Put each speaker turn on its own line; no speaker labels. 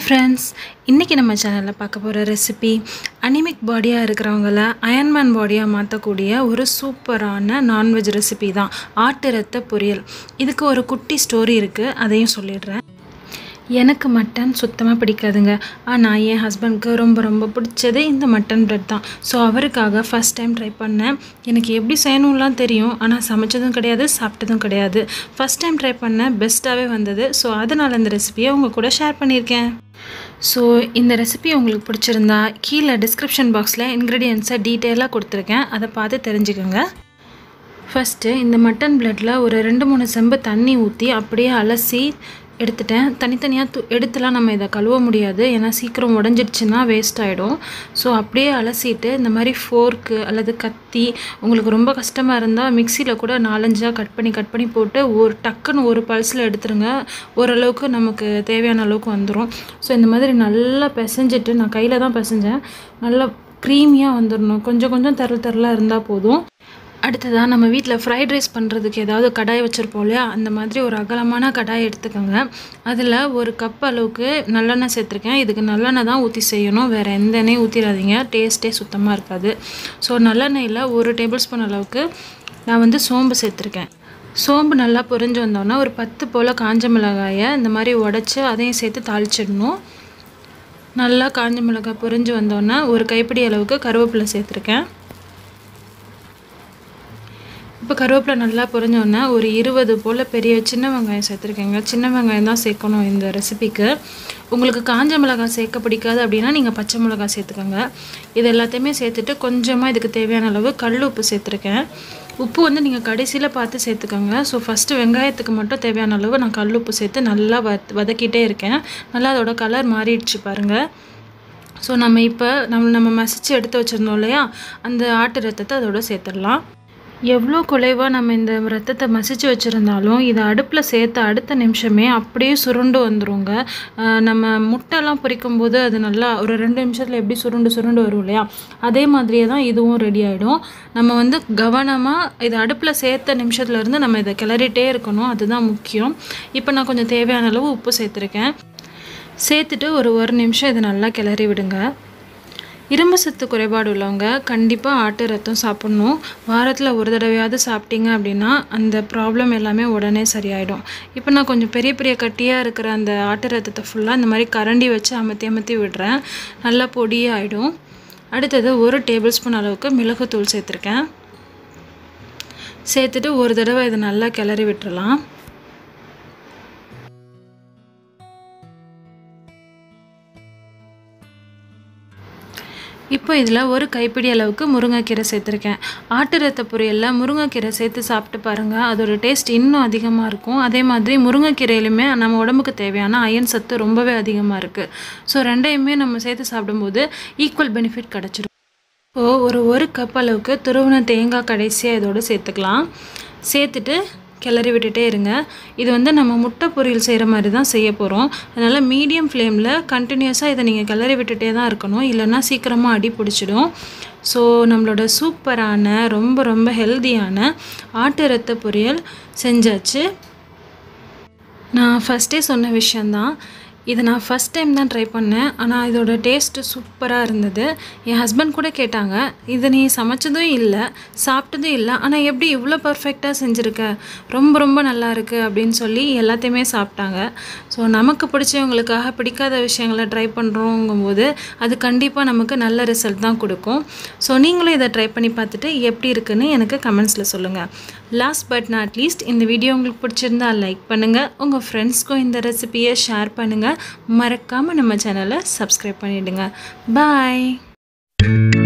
friends இன்றைக்கி நம்ம சேனலில் பார்க்க போகிற ரெசிபி அனிமிக் பாடியாக இருக்கிறவங்கள அயன்மேன் பாடியாக மாற்றக்கூடிய ஒரு சூப்பரான நான்வெஜ் ரெசிபி தான் ஆட்டு ரத்த பொரியல் இதுக்கு ஒரு குட்டி ஸ்டோரி இருக்குது அதையும் சொல்லிடுறேன் எனக்கு மட்டன் சுத்தமாக பிடிக்காதுங்க ஆனால் என் ஹஸ்பண்ட்க்கு ரொம்ப ரொம்ப பிடிச்சது இந்த மட்டன் பிரெட் தான் ஸோ அவருக்காக ஃபஸ்ட் டைம் ட்ரை பண்ணேன் எனக்கு எப்படி செய்யணும்லாம் தெரியும் ஆனால் சமைச்சதும் கிடையாது சாப்பிட்டதும் கிடையாது ஃபஸ்ட் டைம் ட்ரை பண்ணேன் பெஸ்ட்டாகவே வந்தது ஸோ அதனால் இந்த ரெசிபியை உங்கள் கூட ஷேர் பண்ணியிருக்கேன் ஸோ இந்த ரெசிபி உங்களுக்கு பிடிச்சிருந்தா கீழே டிஸ்கிரிப்ஷன் பாக்ஸில் இன்க்ரீடியன்ஸை டீட்டெயிலாக கொடுத்துருக்கேன் அதை பார்த்து தெரிஞ்சுக்கோங்க ஃபஸ்ட்டு இந்த மட்டன் பிளட்டில் ஒரு ரெண்டு மூணு செம்பு தண்ணி ஊற்றி அப்படியே அலசி எடுத்துட்டேன் தனித்தனியாக து எடுத்துலாம் நம்ம இதை கழுவ முடியாது ஏன்னா சீக்கிரம் உடஞ்சிடுச்சுன்னா வேஸ்ட் ஆகிடும் ஸோ அப்படியே அலசிட்டு இந்த மாதிரி ஃபோர்க்கு அல்லது கத்தி உங்களுக்கு ரொம்ப கஷ்டமாக இருந்தால் மிக்சியில் கூட நாலஞ்சாக கட் பண்ணி கட் பண்ணி போட்டு ஒரு டக்குன்னு ஒரு பல்ஸில் எடுத்துருங்க ஓரளவுக்கு நமக்கு தேவையான அளவுக்கு வந்துடும் ஸோ இந்த மாதிரி நல்லா பிசைஞ்சிட்டு நான் கையில் தான் பிசைஞ்சேன் நல்லா க்ரீமியாக வந்துடணும் கொஞ்சம் கொஞ்சம் தரல் தரலாக இருந்தால் போதும் அடுத்ததாக நம்ம வீட்டில் ஃப்ரைட் ரைஸ் பண்ணுறதுக்கு ஏதாவது கடாய் வச்சுருப்போம் இல்லையா அந்த மாதிரி ஒரு அகலமான கடாய் எடுத்துக்கோங்க அதில் ஒரு கப் அளவுக்கு நல்லெண்ணெய் சேர்த்துருக்கேன் இதுக்கு நல்லெண்ணெய் தான் ஊற்றி செய்யணும் வேறு எந்த எண்ணெயும் ஊற்றிடாதீங்க டேஸ்ட்டே சுத்தமாக இருக்காது ஸோ நல்லெண்ணெயில் ஒரு டேபிள் ஸ்பூன் அளவுக்கு நான் வந்து சோம்பு சேர்த்துருக்கேன் சோம்பு நல்லா பொரிஞ்சு வந்தோன்னா ஒரு பத்து போல் காஞ்ச மிளகாயை இந்த மாதிரி உடச்சி அதையும் சேர்த்து தாளிச்சிடணும் நல்லா காஞ்ச மிளகாய் பொரிஞ்சு வந்தோன்னா ஒரு கைப்பிடி அளவுக்கு கருவேப்பிலை சேர்த்துருக்கேன் இப்போ கருவேப்பிலை நல்லா பொரிஞ்சோடனே ஒரு இருபது போல் பெரிய சின்ன வெங்காயம் சேர்த்துருக்கேங்க சின்ன வெங்காயம் தான் சேர்க்கணும் இந்த ரெசிபிக்கு உங்களுக்கு காஞ்ச மிளகாய் சேர்க்க பிடிக்காது அப்படின்னா நீங்கள் பச்சை மிளகாய் சேர்த்துக்கோங்க இது எல்லாத்தையுமே சேர்த்துட்டு கொஞ்சமாக இதுக்கு தேவையான அளவு கல் உப்பு சேர்த்துருக்கேன் உப்பு வந்து நீங்கள் கடைசியில் பார்த்து சேர்த்துக்கோங்க ஸோ ஃபஸ்ட்டு வெங்காயத்துக்கு மட்டும் தேவையான அளவு நான் கல் உப்பு சேர்த்து நல்லா வ வதக்கிட்டே இருக்கேன் நல்லா அதோட கலர் மாறிடுச்சு பாருங்கள் ஸோ நம்ம இப்போ நம்ம நம்ம மசிச்சு எடுத்து வச்சுருந்தோம் இல்லையா அந்த ஆட்டு ரத்தத்தை அதோட சேர்த்துடலாம் எவ்வளோ குலைவாக நம்ம இந்த ரத்தத்தை மசிச்சு வச்சுருந்தாலும் இதை அடுப்பில் சேர்த்த அடுத்த நிமிஷமே அப்படியே சுருண்டு வந்துருங்க நம்ம முட்டைலாம் பொரிக்கும் போது அது நல்லா ஒரு ரெண்டு நிமிஷத்தில் எப்படி சுருண்டு சுருண்டு வரும் இல்லையா அதே மாதிரியே தான் இதுவும் ரெடி ஆகிடும் நம்ம வந்து கவனமாக இதை அடுப்பில் சேர்த்த நிமிஷத்துலேருந்து நம்ம இதை கிளறிட்டே இருக்கணும் அதுதான் முக்கியம் இப்போ நான் கொஞ்சம் தேவையான அளவு உப்பு சேர்த்துருக்கேன் சேர்த்துட்டு ஒரு ஒரு நிமிஷம் இதை நல்லா கிளறி விடுங்க இரும்பு சத்து குறைபாடு உள்ளவங்க கண்டிப்பாக ஆட்டு ரத்தம் சாப்பிட்ணும் வாரத்தில் ஒரு தடவையாவது சாப்பிட்டீங்க அப்படின்னா அந்த ப்ராப்ளம் எல்லாமே உடனே சரியாயிடும் இப்போ நான் கொஞ்சம் பெரிய பெரிய கட்டியாக இருக்கிற அந்த ஆட்டு ரத்தத்தை ஃபுல்லாக இந்த மாதிரி கரண்டி வச்சு அமர்த்தி அமர்த்தி விடுறேன் நல்லா பொடியாகிடும் அடுத்தது ஒரு டேபிள் ஸ்பூன் அளவுக்கு மிளகுத்தூள் சேர்த்துருக்கேன் சேர்த்துட்டு ஒரு தடவை இதை நல்லா கிளறி விட்டுறலாம் இப்போ இதில் ஒரு கைப்பிடி அளவுக்கு முருங்கைக்கீரை சேர்த்துருக்கேன் ஆட்டு ரத்த பொரியலில் முருங்கைக்கீரை சேர்த்து சாப்பிட்டு பாருங்கள் அதோட டேஸ்ட் இன்னும் அதிகமாக இருக்கும் அதே மாதிரி முருங்கைக்கீரையிலுமே நம்ம உடம்புக்கு தேவையான அயன் சத்து ரொம்பவே அதிகமாக இருக்குது ஸோ ரெண்டையுமே நம்ம சேர்த்து சாப்பிடும்போது ஈக்குவல் பெனிஃபிட் கிடச்சிரும் ஸோ ஒரு ஒரு கப் அளவுக்கு துருவின தேங்காய் கடைசியாக இதோடு சேர்த்துக்கலாம் சேர்த்துட்டு கிளறி விட்டுட்டே இருங்க இது வந்து நம்ம முட்டை பொரியல் செய்கிற மாதிரி தான் செய்ய போகிறோம் அதனால் மீடியம் ஃப்ளேமில் கண்டினியூஸாக இதை நீங்கள் கிளறி விட்டுட்டே தான் இருக்கணும் இல்லைன்னா சீக்கிரமாக அடி பிடிச்சிடும் ஸோ நம்மளோட சூப்பரான ரொம்ப ரொம்ப ஹெல்தியான ஆட்டு ரத்த பொரியல் செஞ்சாச்சு நான் ஃபஸ்ட்டே சொன்ன விஷயந்தான் இதை நான் ஃபஸ்ட் டைம் தான் ட்ரை பண்ணேன் ஆனால் இதோட டேஸ்ட்டு சூப்பராக இருந்தது என் ஹஸ்பண்ட் கூட கேட்டாங்க இதை நீ சமைச்சதும் இல்லை சாப்பிட்டதும் இல்லை ஆனால் எப்படி இவ்வளோ பர்ஃபெக்டாக செஞ்சுருக்க ரொம்ப ரொம்ப நல்லா இருக்குது அப்படின்னு சொல்லி எல்லாத்தையுமே சாப்பிட்டாங்க ஸோ நமக்கு பிடிச்சவங்களுக்காக பிடிக்காத விஷயங்களை ட்ரை பண்ணுறோங்கும்போது அது கண்டிப்பாக நமக்கு நல்ல ரிசல்ட் தான் கொடுக்கும் ஸோ நீங்களும் இதை ட்ரை பண்ணி பார்த்துட்டு எப்படி இருக்குன்னு எனக்கு கமெண்ட்ஸில் சொல்லுங்கள் லாஸ்ட் பட் நாட் லீஸ்ட் இந்த வீடியோ உங்களுக்கு பிடிச்சிருந்தா லைக் பண்ணுங்கள் உங்கள் ஃப்ரெண்ட்ஸ்க்கும் இந்த ரெசிபியை ஷேர் பண்ணுங்கள் மறக்காமல் நம்ம சேனலை சப்ஸ்கிரைப் பண்ணிவிடுங்க பாய்